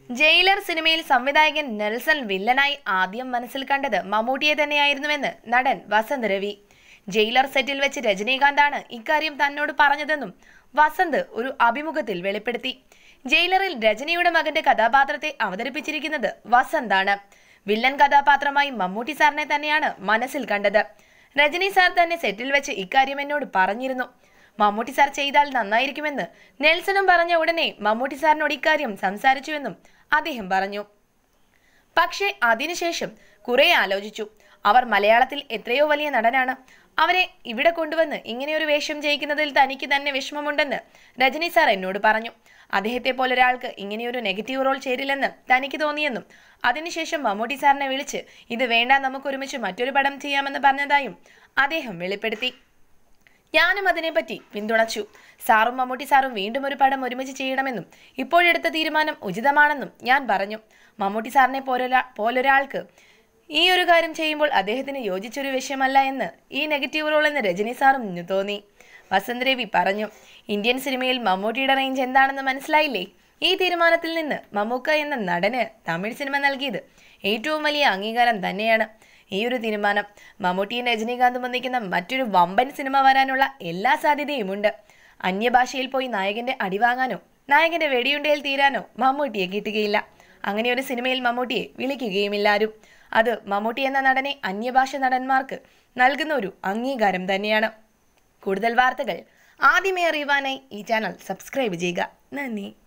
jailer സിനിമയിൽ സംവിധായകൻ Nelson വില്ലനായി ആദ്യം മനസ്സിൽ കണ്ടത് മമ്മൂട്ടിയെ തന്നെയായിരുന്നുവെന്ന് നടൻ വസന്ത് രവി ജയിലർ സെറ്റിൽ വെച്ച് രജനീകാന്താണ് ഇക്കാര്യം തന്നോട് പറഞ്ഞതെന്നും വസന്ത് ഒരു അഭിമുഖത്തിൽ വെളിപ്പെടുത്തി ജയിലറിൽ രജനിയുടെ മകന്റെ കഥാപാത്രത്തെ അവതരിപ്പിച്ചിരിക്കുന്നത് വസന്താണ് വില്ലൻ കഥാപാത്രമായി മമ്മൂട്ടി സാറിനെ തന്നെയാണ് മനസ്സിൽ കണ്ടത് രജനി സാർ തന്നെ സെറ്റിൽ വെച്ച് ഇക്കാര്യം എന്നോട് പറഞ്ഞിരുന്നു മമ്മൂട്ടി സാർ ചെയ്താൽ നന്നായിരിക്കുമെന്ന് നെൽസണും പറഞ്ഞ ഉടനെ മമ്മൂട്ടി സാറിനോട് ഇക്കാര്യം സംസാരിച്ചുവെന്നും അദ്ദേഹം പറഞ്ഞു പക്ഷേ അതിനുശേഷം കുറെ ആലോചിച്ചു അവർ മലയാളത്തിൽ എത്രയോ വലിയ നടനാണ് അവരെ ഇവിടെ കൊണ്ടുവന്ന് ഇങ്ങനെയൊരു വേഷം ചെയ്യിക്കുന്നതിൽ തനിക്ക് തന്നെ വിഷമമുണ്ടെന്ന് രജനി സാർ എന്നോട് പറഞ്ഞു അദ്ദേഹത്തെ പോലൊരാൾക്ക് ഇങ്ങനെയൊരു നെഗറ്റീവ് റോൾ ചേരില്ലെന്ന് തനിക്ക് തോന്നിയെന്നും അതിനുശേഷം മമ്മൂട്ടി സാറിനെ വിളിച്ച് ഇത് വേണ്ട നമുക്ക് ഒരുമിച്ച് മറ്റൊരു പടം ചെയ്യാമെന്ന് പറഞ്ഞതായും അദ്ദേഹം വെളിപ്പെടുത്തി ഞാനും അതിനെപ്പറ്റി പിന്തുണച്ചു സാറും മമ്മൂട്ടി സാറും വീണ്ടും ഒരു പടം ഒരുമിച്ച് ചെയ്യണമെന്നും ഇപ്പോഴെടുത്ത തീരുമാനം ഉചിതമാണെന്നും ഞാൻ പറഞ്ഞു മമ്മൂട്ടി സാറിനെ പോലൊരാ പോലൊരാൾക്ക് ഈ ഒരു കാര്യം ചെയ്യുമ്പോൾ അദ്ദേഹത്തിന് യോജിച്ചൊരു വിഷയമല്ല എന്ന് ഈ നെഗറ്റീവ് റോൾ എന്ന് രജനി സാറും തോന്നി വസന്ത് രവി പറഞ്ഞു ഇന്ത്യൻ സിനിമയിൽ മമ്മൂട്ടിയുടെ റേഞ്ച് എന്താണെന്ന് മനസ്സിലായില്ലേ ഈ തീരുമാനത്തിൽ നിന്ന് മമ്മൂക്ക എന്ന നടന് തമിഴ് സിനിമ നൽകിയത് ഏറ്റവും വലിയ അംഗീകാരം തന്നെയാണ് ഈ ഒരു തീരുമാനം മമ്മൂട്ടിയും രജനീകാന്തും ഒന്നിക്കുന്ന മറ്റൊരു വമ്പൻ സിനിമ വരാനുള്ള എല്ലാ സാധ്യതയുമുണ്ട് അന്യഭാഷയിൽ പോയി നായകന്റെ അടിവാങ്ങാനോ നായകന്റെ വെടിയുണ്ടയിൽ തീരാനോ മമ്മൂട്ടിയെ കിട്ടുകയില്ല അങ്ങനെ ഒരു സിനിമയിൽ മമ്മൂട്ടിയെ വിളിക്കുകയുമില്ല ആരും അത് മമ്മൂട്ടി എന്ന നടനെ അന്യഭാഷ നടന്മാർക്ക് നൽകുന്ന ഒരു അംഗീകാരം തന്നെയാണ് കൂടുതൽ വാർത്തകൾ ആദ്യമേ അറിയുവാനായി ഈ ചാനൽ സബ്സ്ക്രൈബ് ചെയ്യുക നന്ദി